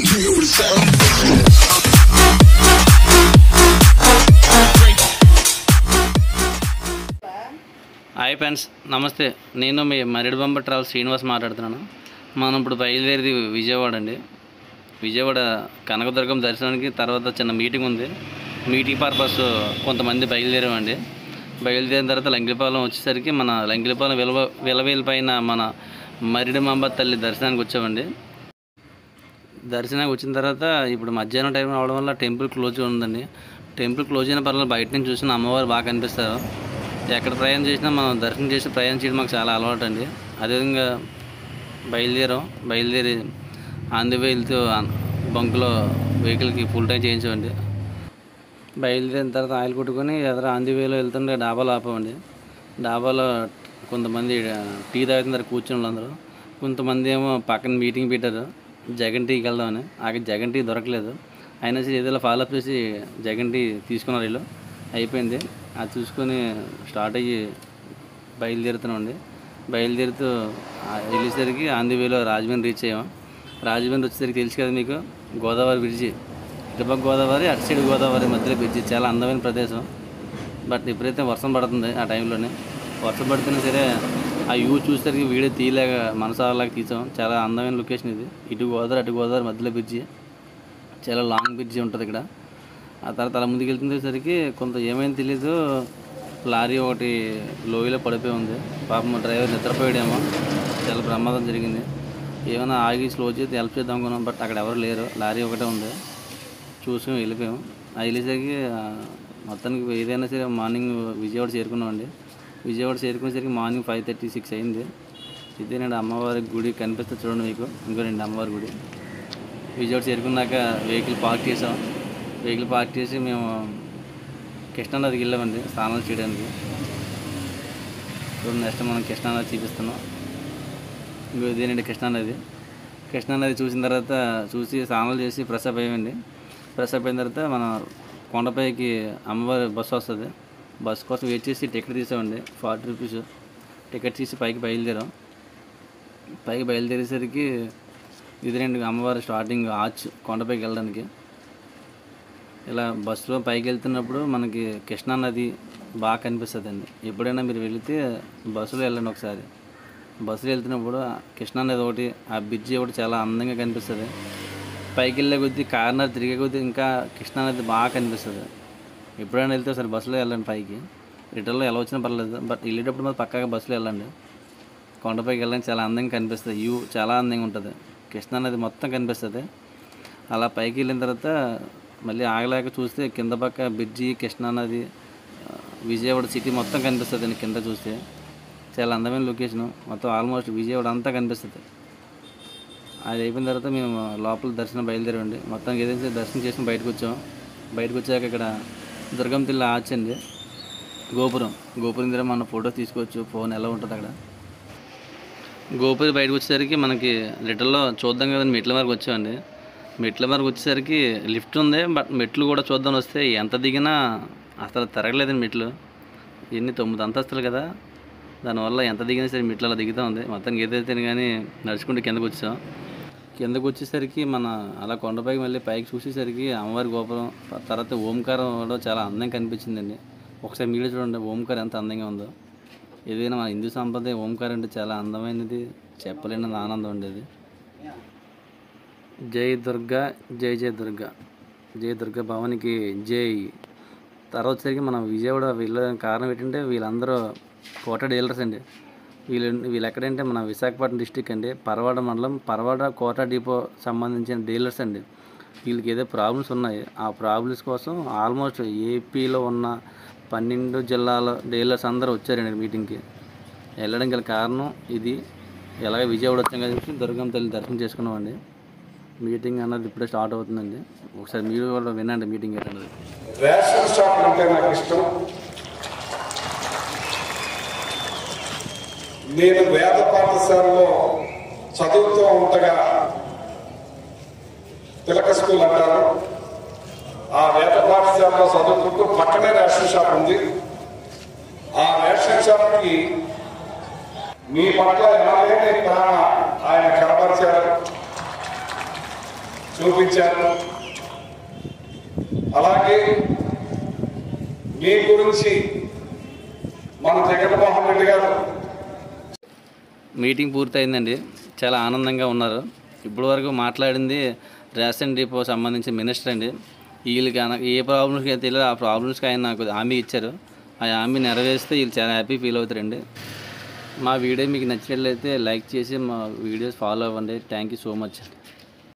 hi friends నమస్తే నేను మీ మరిడిబంబ travel Srinivas మాట్లాడుతున్నాను మనం ఇప్పుడు బయలుదేరిది విజయవాడ అండి విజయవాడ కనకదుర్గం దర్శనానికి తర్వాత చిన్న మీటింగ్ ఉంది మీటింగ్ పర్పస్ కొంతమంది బయలుదేరామండి బయలుదేరిన తర్వాత లంకిపాలెం వచ్చేసరికి మన లంకిపాలెం విలవ విలవేలు పైన మన మరిడిమాంబ తల్లి దర్శనానికి వచ్చామండి దర్శనానికి వచ్చిన తర్వాత ఇప్పుడు మధ్యాహ్నం టైం అవడం వల్ల టెంపుల్ క్లోజ్ ఉందండి టెంపుల్ క్లోజ్ అయిన పర్లేదు బయట నుంచి చూసిన అమ్మవారు బాగా కనిపిస్తారు ఎక్కడ ప్రయాణం చేసినా మనం దర్శనం చేసి ప్రయాణం చేయడం మాకు చాలా అలవాటు అండి అదేవిధంగా బయలుదేరాం బయలుదేరి ఆంధ్ర వెళ్తూ బంకులో వెహికల్కి ఫుల్ టైం చేయించామండి బయలుదేరిన తర్వాత ఆయిల్ కొట్టుకొని ఎదురు ఆంధ్ర వేలో వెళ్తుంటే డాబాలో ఆపామండి డాబాలో కొంతమంది టీ తాగుతున్నారు కూర్చుని వాళ్ళందరూ కొంతమంది ఏమో పక్కన మీటింగ్ పెట్టారు జగన్ టీకి వెళ్దామని అక్కడ జగన్ టీ దొరకలేదు అయినా సరే ఏదో ఫాలో అప్ చేసి జగన్ టీ తీసుకున్నారు వీళ్ళు అయిపోయింది అది చూసుకొని స్టార్ట్ అయ్యి బయలుదేరుతున్నామండి బయలుదేరుతూ ఆ వెళ్ళేసరికి ఆంధ్రవేలో రాజమండ్రి రీచ్ అయ్యాం రాజమండ్రి వచ్చేసరికి తెలుసు కదా మీకు గోదావరి బ్రిడ్జి ఇటుపక్క గోదావరి అటు సైడ్ గోదావరి మధ్యలో బ్రిడ్జి చాలా అందమైన ప్రదేశం బట్ ఎప్పుడైతే వర్షం పడుతుంది ఆ టైంలోనే వర్షం పడుతున్నా సరే ఆ వ్యూ చూసేసరికి వీడియో తీయలేక మనసు అలాగా తీసాం చాలా అందమైన లొకేషన్ ఇది ఇటు గోదావరి అటు గోదావరి మధ్యలో బ్రిడ్జి చాలా లాంగ్ బ్రిడ్జి ఉంటుంది ఇక్కడ ఆ తర్వాత అలా ముందుకు వెళ్తుండేసరికి కొంత ఏమైంది తెలీదు లారీ ఒకటి లోయలో పడిపోయి ఉంది పాపం డ్రైవర్ నిద్రపోయాడేమో చాలా ప్రమాదం జరిగింది ఏమైనా ఆగి స్లో చేసి హెల్ప్ చేద్దాం అనుకున్నాం బట్ అక్కడ ఎవరు లేరు లారీ ఒకటే ఉంది చూసి వెళ్ళిపోయాం అది వెళ్ళేసరికి ఆ, మొత్తానికి ఏదైనా సరే మార్నింగ్ విజయవాడ చేరుకున్నామండి విజయవాడ చేరుకునేసరికి మార్నింగ్ ఫైవ్ థర్టీ సిక్స్ అయింది ఇదేనండి అమ్మవారి గుడి కనిపిస్తుంది చూడండి మీకు ఇంకోనండి అమ్మవారి గుడి విజయవాడ చేరుకున్నాక వెహికల్ పార్క్ చేసాం వెహికల్ పార్క్ చేసి మేము కృష్ణానదికి వెళ్ళామండి స్నానాలు చేయడానికి ఇప్పుడు నెక్స్ట్ మనం కృష్ణానది చూపిస్తున్నాం ఇంకో ఇదేనండి కృష్ణానది కృష్ణానది చూసిన తర్వాత చూసి స్నానాలు చేసి ఫ్రెష్ అప్ అయ్యామండి ఫ్రెష్ అప్ అయిన తర్వాత మన కొండపైకి అమ్మవారి బస్సు వస్తుంది బస్ కోసం వెయిట్ చేసి టికెట్ తీసామండి ఫార్టీ రూపీస్ టికెట్ తీసి పైకి బయలుదేరాం పైకి బయలుదేరేసరికి ఇదేనండి అమ్మవారి స్టార్టింగ్ ఆర్చ్ కొండపైకి వెళ్ళడానికి ఇలా బస్సులో పైకి వెళ్తున్నప్పుడు మనకి కృష్ణా నది బాగా కనిపిస్తుంది అండి ఎప్పుడైనా మీరు వెళితే బస్సులో వెళ్ళండి ఒకసారి బస్సులో వెళ్తున్నప్పుడు ఆ కృష్ణా నది ఒకటి ఆ బ్రిడ్జి ఒకటి చాలా అందంగా కనిపిస్తుంది పైకి వెళ్ళే కొద్దీ కార్నర్ తిరిగే కొద్దీ ఇంకా కృష్ణా నది బాగా కనిపిస్తుంది ఎప్పుడైనా వెళ్తే ఒకసారి బస్సులో వెళ్ళండి పైకి రిటర్న్లో ఎలా వచ్చినా పర్లేదు బట్ వెళ్ళేటప్పుడు మాత్రం పక్కాగా బస్సులో వెళ్ళండి కొండపైకి వెళ్ళడానికి చాలా అందంగా కనిపిస్తుంది వ్యూ చాలా అందంగా ఉంటుంది కృష్ణా నది మొత్తం కనిపిస్తుంది అలా పైకి వెళ్ళిన తర్వాత మళ్ళీ ఆగలేక చూస్తే కింద పక్క బ్రిడ్జి కృష్ణా నది ఆ, విజయవాడ సిటీ మొత్తం కనిపిస్తుంది అండి కింద చూస్తే చాలా అందమైన లొకేషను మొత్తం ఆల్మోస్ట్ విజయవాడ అంతా కనిపిస్తుంది అది అయిపోయిన తర్వాత మేము లోపల దర్శనం బయలుదేరండి మొత్తం ఏదైతే దర్శనం చేసుకుని బయటకు వచ్చాం బయటకు వచ్చాక ఇక్కడ దుర్గం తిల్ల ఆర్చ్ అండి గోపురం గోపురం దగ్గర మన ఫోటో తీసుకోవచ్చు ఫోన్ ఎలా ఉంటుంది అక్కడ గోపురం బయటకు వచ్చేసరికి మనకి లిటర్లో చూద్దాం కదండి మెట్ల వరకు వచ్చామండి మెట్ల వరకు వచ్చేసరికి లిఫ్ట్ ఉంది బట్ మెట్లు కూడా చూద్దాం వస్తే ఎంత దిగినా అసలు తిరగలేదండి మెట్లు ఎన్ని తొమ్మిది అంతస్తులు కదా దానివల్ల ఎంత దిగినా సరే మెట్లు అలా దిగుతూ ఉంది మొత్తానికి ఏదైతే కానీ నడుచుకుంటూ కిందకు వచ్చాం కిందకు వచ్చేసరికి మన అలా కొండపైకి మళ్ళీ పైకి చూసేసరికి అమ్మవారి గోపురం తర్వాత ఓంకారం కూడా చాలా అందంగా కనిపించిందండి ఒకసారి మీరు చూడండి ఓంకారం ఎంత అందంగా ఉందో ఏదైనా మన హిందూ సంప్రదాయం ఓంకారం అంటే చాలా అందమైనది చెప్పలేని ఆనందం ఉండేది జై దుర్గా జై జై దుర్గా జై దుర్గా భవానికి జై తర్వాత వచ్చేసరికి మనం విజయవాడ వెళ్ళడానికి కారణం ఏంటంటే వీళ్ళందరూ కోట డీలర్స్ అండి వీళ్ళు వీళ్ళు ఎక్కడంటే మన విశాఖపట్నం డిస్టిక్ అండి పరవాడ మండలం పరవాడ కోట డిపో సంబంధించిన డీలర్స్ అండి వీళ్ళకి ఏదో ప్రాబ్లమ్స్ ఉన్నాయి ఆ ప్రాబ్లమ్స్ కోసం ఆల్మోస్ట్ ఏపీలో ఉన్న పన్నెండు జిల్లాల డీలర్స్ అందరూ వచ్చారండి మీటింగ్కి వెళ్ళడానికి గల కారణం ఇది ఎలాగ విజయవాడ వచ్చాం కదా దుర్గం తల్లి దర్శనం చేసుకున్నామండి మీటింగ్ అన్నది ఇప్పుడే స్టార్ట్ అవుతుందండి ఒకసారి మీరు కూడా వినండి మీటింగ్ ఏంటన్నది రేషన్ షాపులు అంటే నాకు ఇష్టం నేను వేద పాఠశాలలో చదువుతూ ఉండగా తిలక స్కూల్ అంటారు ఆ వేద పాఠశాలలో చదువుకుంటూ పక్కనే రేషన్ షాప్ ఉంది ఆ రేషన్ షాప్కి మీ పట్ల ఎనలేని ప్రేమ ఆయన కనపరిచారు చూపించారు అలాగే మీ గురించి మన జగన్మోహన్ రెడ్డి గారు మీటింగ్ పూర్తయిందండి చాలా ఆనందంగా ఉన్నారు ఇప్పటి వరకు మాట్లాడింది రేషన్ డిపో సంబంధించిన మినిస్టర్ అండి వీళ్ళకి అన- ఏ ప్రాబ్లమ్స్కి అయితే తెలియదు ఆ ప్రాబ్లమ్స్కి ఆయన నాకు హామీ ఇచ్చారు ఆ హామీ నెరవేరిస్తే వీళ్ళు చాలా హ్యాపీ ఫీల్ అవుతారండి మా వీడియో మీకు నచ్చినట్లయితే లైక్ చేసి మా వీడియోస్ ఫాలో అవ్వండి థ్యాంక్ యూ సో మచ్